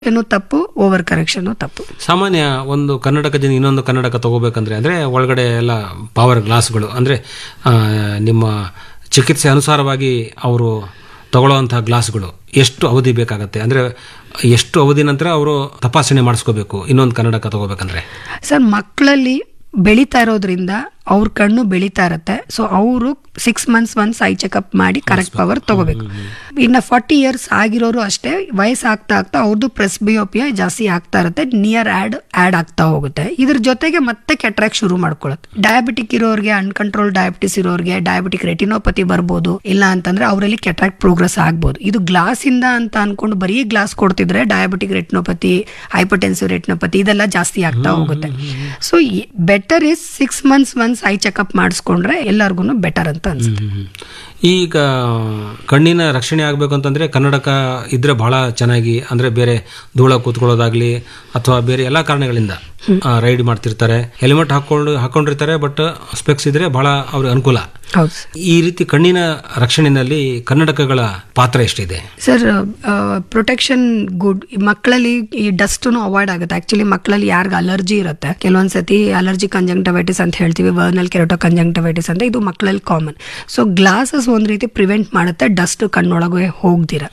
ಏನು ತಪ್ಪು over correction ತಪ್ಪು ಸಾಮಾನ್ಯ ಒಂದು ಕನ್ನಡಕದಿಂದ ಇನ್ನೊಂದು ಕನ್ನಡಕ ತಗೋಬೇಕಂದ್ರೆ ಅಂದ್ರೆ ಒಳಗಡೆ ಎಲ್ಲ ಪವರ್ ಗ್ಲಾಸ್ಗಳು ಅಂದ್ರೆ ಆ, ನಿಮ್ಮ ಚಿಕಿತ್ಸೆ ಅನುಸಾರವಾಗಿ ಅವರು ತಗೊಳ್ಳುವಂತಹ ಗ್ಲಾಸ್ಗಳು ಎಷ್ಟು ಅವಧಿ ಬೇಕಾಗತ್ತೆ ಅಂದ್ರೆ ಎಷ್ಟು ಅವಧಿ ನಂತರ ಅವರು ತಪಾಸಣೆ ಮಾಡಿಸ್ಕೋಬೇಕು ಇನ್ನೊಂದು ಕನ್ನಡಕ ತಗೋಬೇಕಂದ್ರೆ ಸರ್ ಮಕ್ಕಳಲ್ಲಿ ಬೆಳೀತಾ ಇರೋದ್ರಿಂದ ಅವ್ರ ಕಣ್ಣು ಬೆಳೀತಾ ಇರುತ್ತೆ ಸೊ ಅವರು six months once eye checkup ಮಾಡಿ ಕರೆಕ್ಟ್ ಪವರ್ ತಗೋಬೇಕು ಇನ್ನು ಫಾರ್ಟಿ ಇಯರ್ಸ್ ಆಗಿರೋರು ಅಷ್ಟೇ ವಯಸ್ಸು ಆಗ್ತಾ ಆಗ್ತಾ ಅವ್ರದ್ದು ಪ್ರೆಸ್ಬಿಯೋಪಿಯಾ ಜಾಸ್ತಿ ಆಗ್ತಾ ಇರುತ್ತೆ ನಿಯರ್ ಆಡ್ ಆಡ್ ಆಗ್ತಾ ಹೋಗುತ್ತೆ ಇದ್ರ ಜೊತೆಗೆ ಮತ್ತೆ ಕೆಟ್ರಾಕ್ ಶುರು ಮಾಡ್ಕೊಳ್ಳುತ್ತೆ ಡಯಾಬಿಟಿಕ್ ಇರೋರಿಗೆ ಅನ್ಕಂಟ್ರೋಲ್ ಡಯಾಬಿಟಿಸ್ ಇರೋರಿಗೆ ಡಯಾಬಿಟಿಕ್ ರೆಟಿನೋಪತಿ ಬರ್ಬೋದು ಇಲ್ಲ ಅಂತಂದ್ರೆ ಅವರಲ್ಲಿ ಕೆಟ್ರಾಕ್ ಪ್ರೋಗ್ರೆಸ್ ಆಗ್ಬೋದು ಇದು ಗ್ಲಾಸ್ ಇಂದ ಅಂತ ಅನ್ಕೊಂಡು ಬರೀ ಗ್ಲಾಸ್ ಕೊಡ್ತಿದ್ರೆ ಡಯಾಬಿಟಿಕ್ ರೆಟಿನೋಪತಿ ಹೈಪರ್ಟೆನ್ಸಿವ್ ರೆಟಿನೋಪತಿ ಇದೆಲ್ಲ ಜಾಸ್ತಿ ಆಗ್ತಾ ಹೋಗುತ್ತೆ so better is six months once eye checkup ಮಾಡಿಸ್ಕೊಂಡ್ರೆ ಎಲ್ಲರಿಗೂ ಬೆಟರ್ ಅಂತ ಅನ್ಸುತ್ತೆ ಈಗ ಕಣ್ಣಿನ ರಕ್ಷಣೆ ಆಗಬೇಕು ಅಂತಂದ್ರೆ ಕನ್ನಡಕ ಇದ್ರೆ ಬಹಳ ಚೆನ್ನಾಗಿ ಅಂದ್ರೆ ಬೇರೆ ಧೂಳ ಕೂತ್ಕೊಳ್ಳೋದಾಗ್ಲಿ ಅಥವಾ ಬೇರೆ ಎಲ್ಲಾ ಕಾರಣಗಳಿಂದ ರೈಡ್ ಮಾಡ್ತಿರ್ತಾರೆ ಹೆಲ್ಮೆಟ್ ಹಾಕೊಂಡು ಹಾಕೊಂಡಿರ್ತಾರೆ ಬಟ್ ಸ್ಪೆಕ್ಸ್ ಇದ್ರೆ ಬಹಳ ಅವ್ರಿಗೆ ಅನುಕೂಲ ಹೌದು ಈ ರೀತಿ ಕಣ್ಣಿನ ರಕ್ಷಣೆಯಲ್ಲಿ ಕನ್ನಡಕಗಳ ಪಾತ್ರ ಎಷ್ಟಿದೆ ಸರ್ ಪ್ರೊಟೆಕ್ಷನ್ ಗುಡ್ ಮಕ್ಕಳಲ್ಲಿ ಈ ಡಸ್ಟ್ ಅವಾಯ್ಡ್ ಆಗುತ್ತೆ ಆಕ್ಚುಲಿ ಮಕ್ಕಳಲ್ಲಿ ಯಾರಿಗ ಅಲರ್ಜಿ ಇರುತ್ತೆ ಕೆಲವೊಂದ್ಸತಿ ಅಲರ್ಜಿ ಕಂಜಂಕ್ಟಿವೈಟಿಸ್ ಅಂತ ಹೇಳ್ತೀವಿ ವರ್ನಲ್ ಕೆರೋಟೋ ಕಂಜಂಕ್ಟಿವೈಟಿಸ್ ಅಂತ ಇದು ಮಕ್ಕಳಲ್ಲಿ ಕಾಮನ್ ಸೊ ಗ್ಲಾಸಸ್ ಒಂದ್ ರೀತಿ ಪ್ರಿವೆಂಟ್ ಮಾಡುತ್ತೆ ಡಸ್ಟ್ ಕಣ್ಣೊಳಗೆ ಹೋಗ್ದಿರ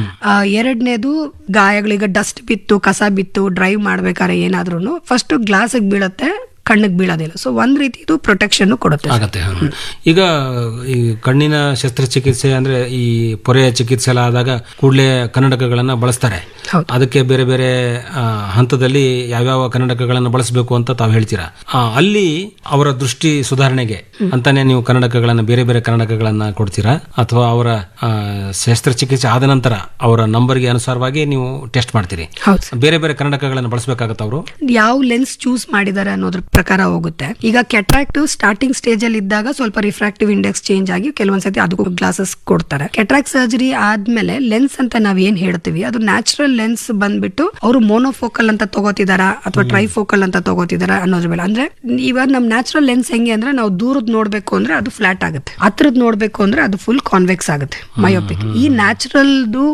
ಎರಡನೇದು ಗಾಯಗಳೀಗ ಡಸ್ಟ್ ಬಿತ್ತು ಕಸ ಬಿತ್ತು ಡ್ರೈವ್ ಮಾಡ್ಬೇಕಾದ್ರೆ ಏನಾದ್ರೂ ಫಸ್ಟ್ ಗ್ಲಾಸಿಗೆ ಬೀಳುತ್ತೆ ಕಣ್ಣಿಗೆ ಬೀಳೋದಿಲ್ಲ ಸೊ ಒಂದ್ ರೀತಿ ಇದು ಪ್ರೊಟೆಕ್ಷನ್ ಕೊಡುತ್ತೆ ಆಗತ್ತೆ ಹ. ಈಗ ಈ ಕಣ್ಣಿನ ಶಸ್ತ್ರಚಿಕಿತ್ಸೆ ಅಂದ್ರೆ ಈ ಪೊರೆಯ ಚಿಕಿತ್ಸೆ ಎಲ್ಲ ಆದಾಗ ಕೂಡಲೇ ಕನ್ನಡಕಗಳನ್ನ ಬಳಸ್ತಾರೆ ಹೌದು. ಅದಕ್ಕೆ ಬೇರೆ ಬೇರೆ ಆ, ಹಂತದಲ್ಲಿ ಯಾವ್ಯಾವ ಕನ್ನಡಕಗಳನ್ನು ಬಳಸಬೇಕು ಅಂತ ತಾವು ಹೇಳ್ತೀರಾ ಆ, ಅಲ್ಲಿ ಅವರ ದೃಷ್ಟಿ ಸುಧಾರಣೆಗೆ ಅಂತಾನೆ ನೀವು ಕನ್ನಡಕಗಳನ್ನ ಬೇರೆ ಬೇರೆ ಕನ್ನಡಕಗಳನ್ನ ಕೊಡ್ತೀರಾ ಅಥವಾ ಅವರ ಆ, ಶಸ್ತ್ರಚಿಕಿತ್ಸೆ ಆದ ನಂತರ ಅವರ ನಂಬರ್ಗೆ ಅನುಸಾರವಾಗಿ ನೀವು ಟೆಸ್ಟ್ ಮಾಡ್ತೀರಿ ಹೌದು ಸರ್ ಬೇರೆ ಬೇರೆ ಕನ್ನಡಕಗಳನ್ನು ಬಳಸಬೇಕಾಗತ್ತ ಅವರು ಯಾವ ಲೆನ್ಸ್ ಚೂಸ್ ಮಾಡಿದ್ದಾರೆ ಅನ್ನೋದ್ರ ಪ್ರಕಾರ ಹೋಗುತ್ತೆ ಈಗ ಕೆಟ್ರಾಕ್ಟ್ ಸ್ಟಾರ್ಟಿಂಗ್ ಸ್ಟೇಜ್ ಅಲ್ಲಿ ಇದ್ದಾಗ ಸ್ವಲ್ಪ ರಿಫ್ರಾಕ್ಟಿವ್ ಇಂಡೆಕ್ಸ್ ಚೇಂಜ್ ಆಗಿ ಕೆಲವೊಂದ್ಸತಿ ಅದಕ್ಕೂ ಗ್ಲಾಸಸ್ ಕೊಡ್ತಾರೆ ಕೆಟ್ರಾಕ್ಟ್ ಸರ್ಜರಿ ಆದ್ಮೇಲೆ ಲೆನ್ಸ್ ಅಂತ ನಾವ್ ಏನ್ ಹೇಳ್ತೀವಿ ಅದು ನ್ಯಾಚುರಲ್ ಲೆನ್ಸ್ ಬಂದ್ಬಿಟ್ಟು ಅವರು ಮೋನೋಫೋಕಲ್ ಅಂತ ತಗೋತಿದಾರಾ ಅಥವಾ ಟ್ರೈಫೋಕಲ್ ಅಂತ ತಗೋತಿದಾರಾ ಅನ್ನೋದ್ರ ಮೇಲೆ ಅಂದ್ರೆ ಇವಾಗ ನಮ್ ನ್ಯಾಚುರಲ್ ಲೆನ್ಸ್ ಹೆಂಗೆ ಅಂದ್ರೆ ನಾವು ದೂರದ್ ನೋಡ್ಬೇಕು ಅಂದ್ರೆ ಅದು ಫ್ಲಾಟ್ ಆಗುತ್ತೆ ಹತ್ರದ್ ನೋಡ್ಬೇಕು ಅಂದ್ರೆ ಅದು ಫುಲ್ ಕಾನ್ವೆಕ್ಸ್ ಆಗುತ್ತೆ ಮಯೋಪಿಕ್ ಈ ನ್ಯಾಚುರಲ್ದು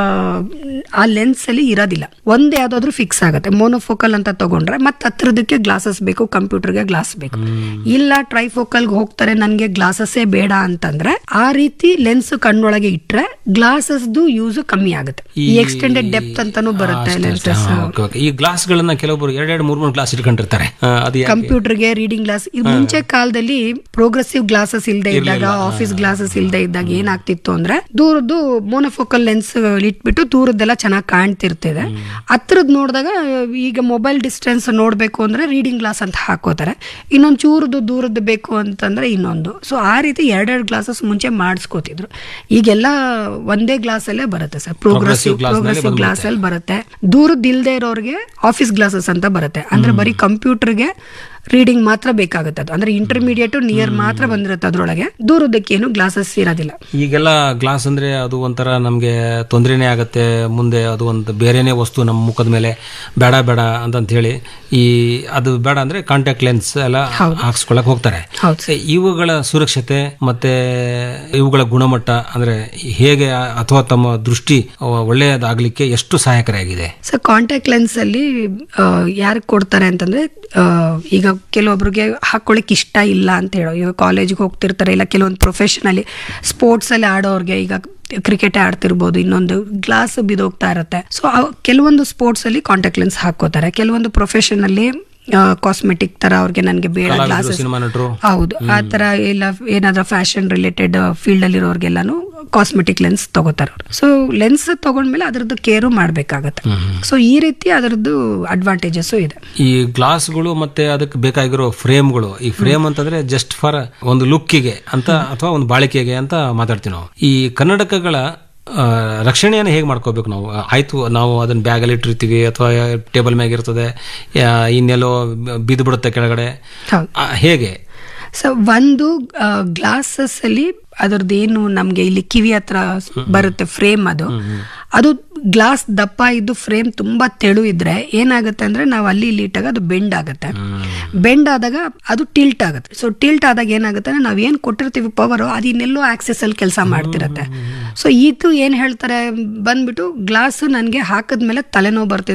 ಆ ಲೆನ್ಸ್ ಅಲ್ಲಿ ಇರೋದಿಲ್ಲ ಒಂದ್ ಯಾವ್ದಾದ್ರು ಫಿಕ್ಸ್ ಆಗುತ್ತೆ ಮೋನೋಫೋಕಲ್ ಅಂತ ತಗೊಂಡ್ರೆ ಮತ್ತೆ ಹತ್ರದಕ್ಕೆ ಗ್ಲಾಸಸ್ ಬೇಕು ಕಂಪ್ಯೂಟರ್ಗೆ ಗ್ಲಾಸ್ ಬೇಕು ಇಲ್ಲ ಟ್ರೈಫೋಕಲ್ ಹೋಗ್ತಾರೆ ನನ್ಗೆ ಗ್ಲಾಸಸ್ಸೇ ಬೇಡ ಅಂತಂದ್ರೆ ಆ ರೀತಿ ಲೆನ್ಸ್ ಕಣ್ಣೊಳಗೆ ಇಟ್ರೆ ಗ್ಲಾಸಸ್ದು ಯೂಸ್ ಕಮ್ಮಿ ಆಗುತ್ತೆ ಈ ಎಕ್ಸ್ಟೆಂಡೆಡ್ ಡೆಪ್ತ್ ಅಂತಾನು ಬರುತ್ತೆ ಲೆನ್ಸಸ್ ಈ ಗ್ಲಾಸ್ಗಳನ್ನ ಕೆಲವೊಬ್ರು ಎರಡೆರಡು ಮೂರ್ ಮೂರು ಗ್ಲಾಸ್ ಇಟ್ಕೊಂಡಿರ್ತಾರೆ ಆ, ಅದು ಯಾಕೆ? ಕಂಪ್ಯೂಟರ್ಗೆ ರೀಡಿಂಗ್ ಗ್ಲಾಸ್ ಇದು ಮುಂಚೆ ಕಾಲದಲ್ಲಿ ಪ್ರೋಗ್ರೆಸಿವ್ ಗ್ಲಾಸಸ್ ಇಲ್ಲದೆ ಇದ್ದಾಗ ಆಫೀಸ್ ಗ್ಲಾಸಸ್ ಇಲ್ಲದೆ ಇದ್ದಾಗ ಏನಾಗ್ತಿತ್ತು ಅಂದ್ರೆ ದೂರದ್ದು ಮೋನೋಫೋಕಲ್ ಲೆನ್ಸ್ ಇಟ್ಬಿಟ್ಟು ದೂರದ್ದೆಲ್ಲ ಚೆನ್ನಾಗಿ ಕಾಣ್ತಿರ್ತಿದೆ ಹತ್ರದ್ ನೋಡಿದಾಗ ಈಗ ಮೊಬೈಲ್ ಡಿಸ್ಟೆನ್ಸ್ ನೋಡ್ಬೇಕು ಅಂದ್ರೆ ರೀಡಿಂಗ್ ಗ್ಲಾಸ್ ಅಂತ ಹಾಕೋತಾರೆ ಇನ್ನೊಂದು ಚೂರದ್ದು ದೂರದ್ದು ಬೇಕು ಅಂತಂದ್ರೆ ಇನ್ನೊಂದು ಸೊ ಆ ರೀತಿ ಎರಡೆರಡು ಗ್ಲಾಸಸ್ ಮುಂಚೆ ಮಾಡಿಸ್ಕೋತಿದ್ರು ಈಗೆಲ್ಲ ಒಂದೇ ಗ್ಲಾಸ್ ಅಲ್ಲೇ ಬರುತ್ತೆ ಸರ್ ಪ್ರೋಗ್ರೆಸಿವ್ Progressive glass ನಲ್ಲಿ ಪ್ರೋಗ್ರೆಸಿವ್ ಗ್ಲಾಸ್ ಅಲ್ಲಿ ಬರುತ್ತೆ ದೂರದ್ದು ಇಲ್ದೇ ಇರೋರಿಗೆ ಆಫೀಸ್ ಗ್ಲಾಸಸ್ ಅಂತ ಬರುತ್ತೆ ಅಂದ್ರೆ ಬರೀ ಕಂಪ್ಯೂಟರ್ಗೆ ರೀಡಿಂಗ್ ಮಾತ್ರ ಬೇಕಾಗುತ್ತೆ ಅದು ಅಂದ್ರೆ ಇಂಟರ್ಮೀಡಿಯೇಟ್ ನಿಯರ್ ಮಾತ್ರ ಬಂದಿರುತ್ತೆ ಅದ್ರೊಳಗೆ ದೂರದಕ್ಕೇನು ಗ್ಲಾಸಸ್ ಇರೋದಿಲ್ಲ ಈಗೆಲ್ಲ ಗ್ಲಾಸ್ ಅಂದ್ರೆ ಅದು ಒಂಥರ ನಮ್ಗೆ ತೊಂದರೆನೇ ಆಗತ್ತೆ ಮುಂದೆ ಅದು ಒಂದು ಬೇರೆನೇ ವಸ್ತು ನಮ್ಮ ಮುಖದ ಮೇಲೆ ಬೇಡ ಬೇಡ ಅಂತಂತ ಹೇಳಿ ಈ ಅದು ಬೇಡ ಅಂದ್ರೆ ಕಾಂಟ್ಯಾಕ್ಟ್ ಲೆನ್ಸ್ ಎಲ್ಲ ಹಾಕ್ಸ್ಕೊಳಕ್ ಹೋಗ್ತಾರೆ ಹೌದು ಏ, ಇವುಗಳ ಸುರಕ್ಷತೆ ಮತ್ತೆ ಇವುಗಳ ಗುಣಮಟ್ಟ ಅಂದ್ರೆ ಹೇಗೆ ಅಥವಾ ತಮ್ಮ ದೃಷ್ಟಿ ಅಹ್, ಒಳ್ಳೆಯದಾಗ್ಲಿಕ್ಕೆ ಎಷ್ಟು ಸಹಾಯಕರಾಗಿದೆ ಸೊ ಕಾಂಟ್ಯಾಕ್ಟ್ ಲೆನ್ಸ್ ಅಲ್ಲಿ ಯಾರಿಗೆ ಕೊಡ್ತಾರೆ ಅಂತಂದ್ರೆ ಆ, ಈಗ ಕೆಲವೊಬ್ರಿಗೆ ಹಾಕೊಳ್ಳಿಕ್ ಇಷ್ಟ ಇಲ್ಲ ಅಂತ ಹೇಳೋ ಈಗ ಕಾಲೇಜಿಗೆ ಹೋಗ್ತಿರ್ತಾರೆ ಇಲ್ಲ ಕೆಲವೊಂದು ಪ್ರೊಫೆಷನಲಿ ಸ್ಪೋರ್ಟ್ಸ್ ಅಲ್ಲಿ ಆಡೋರ್ಗೆ ಈಗ ಕ್ರಿಕೆಟ್ ಆಡ್ತಿರ್ಬೋದು ಇನ್ನೊಂದು ಗ್ಲಾಸ್ ಬಿದೋಗ್ತಾ ಇರುತ್ತೆ ಸೊ ಕೆಲವೊಂದು ಸ್ಪೋರ್ಟ್ಸ್ ಅಲ್ಲಿ ಕಾಂಟ್ಯಾಕ್ಟ್ ಲೆನ್ಸ್ ಹಾಕೋತಾರೆ ಕೆಲವೊಂದು ಪ್ರೊಫೆಷನ್ ಅಲ್ಲಿ ಕಾಸ್ಮೆಟಿಕ್ ತರ ಅವ್ರಿಗೆ ನನಗೆ ಬೇಡ ಕಲಾವಿದರು ಗ್ಲಾಸಸ್ ಸಿನಿಮಾ ನಟರು ಹೌದು ಆ ತರ ಇಲ್ಲ ಏನಾದ್ರೂ ಫ್ಯಾಷನ್ ರಿಲೇಟೆಡ್ ಫೀಲ್ಡ್ ಅಲ್ಲಿರೋರ್ಗೆಲ್ಲಾನು ಕಾಸ್ಮೆಟಿಕ್ ಲೆನ್ಸ್ ತಗೋತಾರೆ ಅವರು ಸೊ ಲೆನ್ಸ್ ತಗೊಂಡ್ಮೇಲೆ ಅದರದ್ದು ಕೇರು ಮಾಡ್ಬೇಕಾಗತ್ತೆ ಸೊ ಈ ರೀತಿ ಅದರದ್ದು ಅಡ್ವಾಂಟೇಜಸ್ ಇದೆ ಈ ಗ್ಲಾಸ್ಗಳು ಮತ್ತೆ ಅದಕ್ಕೆ ಬೇಕಾಗಿರೋ ಫ್ರೇಮ್ಗಳು ಈ ಫ್ರೇಮ್ ಅಂತಂದ್ರೆ ಜಸ್ಟ್ ಫಾರ್ ಒಂದು ಲುಕ್ಕಿಗೆ ಅಂತ ಅಥವಾ ಒಂದು ಬಾಳಿಕೆಗೆ ಅಂತ ಮಾತಾಡ್ತೀವಿ ನಾವು ಈ ಕನ್ನಡಕಗಳ ಆ, ರಕ್ಷಣೆಯನ್ನು ಹೇಗೆ ಮಾಡ್ಕೋಬೇಕು ನಾವು ಆಯ್ತು ನಾವು ಅದನ್ನ ಬ್ಯಾಗಲ್ಲಿ ಇಟ್ಟಿರ್ತೀವಿ ಅಥವಾ ಟೇಬಲ್ ಮ್ಯಾಗ ಇರ್ತದೆ ಯಾ, ಇನ್ನೆಲ್ಲೋ ಬಿದ್ದು ಬಿಡುತ್ತೆ ಕೆಳಗಡೆ ಹೌದು ಆ, ಹೇಗೆ ಸೊ ಒಂದು ಗ್ಲಾಸಸ್ ಅಲ್ಲಿ ಅದರದ್ದು ಏನು ನಮ್ಗೆ ಇಲ್ಲಿ ಕಿವಿ ಹತ್ರ ಬರುತ್ತೆ ಫ್ರೇಮ್ ಅದು ಅದು ಗ್ಲಾಸ್ ದಪ್ಪ ಇದ್ದು ಫ್ರೇಮ್ ತುಂಬಾ ತೆಳು ಇದ್ರೆ ಏನಾಗುತ್ತೆ ಅಂದ್ರೆ ನಾವು ಅಲ್ಲಿ ಇಲ್ಲಿ ಇಟ್ಟಾಗ ಅದು ಬೆಂಡ್ ಆಗುತ್ತೆ ಬೆಂಡ್ ಆದಾಗ ಅದು ಟಿಲ್ಟ್ ಆಗುತ್ತೆ ಸೊ ಟಿಲ್ಟ್ ಆದಾಗ ಏನಾಗುತ್ತೆ ಅಂದ್ರೆ ನಾವ್ ಏನ್ ಕೊಟ್ಟಿರ್ತೀವಿ ಪವರ್ ಅದು ಇನ್ನೆಲ್ಲೋ ಆಕ್ಸೆಸ್ ಅಲ್ಲಿ ಕೆಲಸ ಮಾಡ್ತಿರತ್ತೆ ಸೊ ಇದು ಏನ್ ಹೇಳ್ತಾರೆ ಬಂದ್ಬಿಟ್ಟು ಗ್ಲಾಸ್ ನನ್ಗೆ ಹಾಕದ್ಮೇಲೆ ತಲೆನೋವು ಬರ್ತಿದೆ